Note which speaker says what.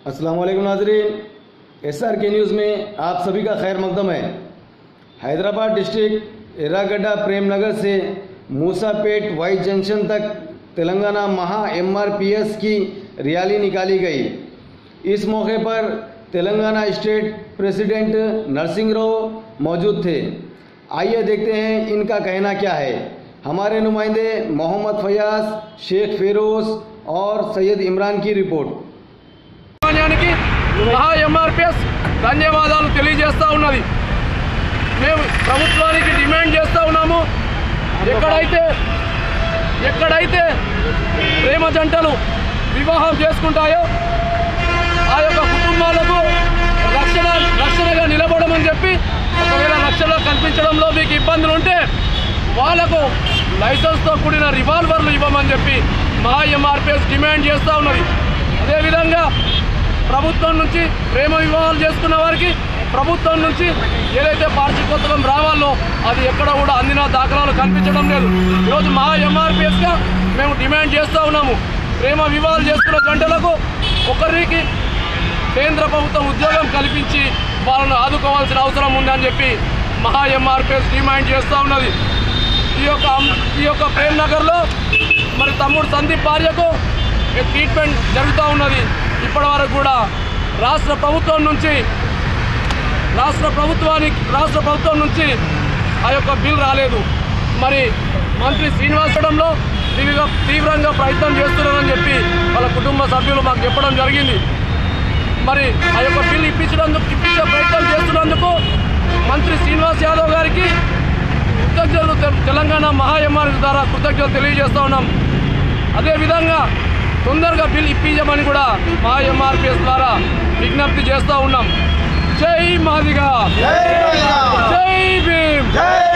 Speaker 1: अस्सलाम वालेकुम नाजरीन एस आर के न्यूज़ में आप सभी का खैर मकदम है हैदराबाद डिस्ट्रिक्ट एर्रागड्डा प्रेमनगर से मूसापेट वाई जंक्शन तक तेलंगाना महा एमआरपीएस की रैली निकाली गई इस मौके पर तेलंगाना स्टेट प्रेसिडेंट नरसिंह राव मौजूद थे आइए देखते हैं इनका कहना क्या है हमारे नुमाइंदे मोहम्मद फयाज शेख फिरोज और सैयद इमरान की रिपोर्ट
Speaker 2: యాజమాన్యానికి మహా ఎంఆర్పిఎస్ ధన్యవాదాలు తెలియజేస్తా ఉన్నది మేము ప్రభుత్వానికి డిమాండ్ చేస్తూ ఉన్నాము ఎక్కడైతే ఎక్కడైతే ప్రేమ జంటలు వివాహం చేసుకుంటాయో ఆ యొక్క కుటుంబాలకు రక్షణ రక్షణగా నిలబడమని చెప్పి ఒకవేళ రక్షణ కల్పించడంలో మీకు ఇబ్బందులు ఉంటే వాళ్ళకు లైసెన్స్తో కూడిన రివాల్వర్లు ఇవ్వమని చెప్పి మహా ఎంఆర్పిఎస్ డిమాండ్ చేస్తూ ఉన్నది అదేవిధంగా ప్రభుత్వం నుంచి ప్రేమ వివాహాలు చేసుకున్న వారికి ప్రభుత్వం నుంచి ఏదైతే పారిశుద్ధ్యం రావాలో అది ఎక్కడ కూడా అందిన దాఖలాలు కనిపించడం లేదు ఈరోజు మహా ఎంఆర్పిఎస్గా మేము డిమాండ్ చేస్తూ ఉన్నాము ప్రేమ వివాహాలు చేసుకున్న జంటలకు ఒకరికి కేంద్ర ప్రభుత్వం ఉద్యోగం కల్పించి వాళ్ళను ఆదుకోవాల్సిన అవసరం ఉందని చెప్పి మహా ఎంఆర్పిఎస్ డిమాండ్ చేస్తూ ఉన్నది ఈ యొక్క అమ్- ఈ యొక్క ప్రేమ్ నగర్లో మరి తమ్ముడు సందీప్ భార్యకు ఈ ట్రీట్మెంట్ జరుగుతూ ఉన్నది ఇప్పటి వరకు కూడా రాష్ట్ర ప్రభుత్వం నుంచి రాష్ట్ర ప్రభుత్వానికి రాష్ట్ర ప్రభుత్వం నుంచి ఆ యొక్క బిల్ రాలేదు మరి మంత్రి శ్రీనివాసడంలో తీవ్ర తీవ్రంగా ప్రయత్నం చేస్తున్నారని చెప్పి వాళ్ళ కుటుంబ సభ్యులు మాకు చెప్పడం జరిగింది మరి ఆ యొక్క బిల్ ఇప్పించినందుకు ఇప్పించే ప్రయత్నం చేస్తున్నందుకు మంత్రి శ్రీనివాస్ యాదవ్ గారికి కృతజ్ఞతలు తె- తెలంగాణ మహా ఎంఆర్ ద్వారా కృతజ్ఞతలు తెలియజేస్తా ఉన్నాం అదేవిధంగా తొందరగా బిల్ ఇప్పించమని కూడా మహా ఎంఆర్పిఎస్ ద్వారా విజ్ఞప్తి చేస్తూ ఉన్నాం జై మాదిగా జై భీమ్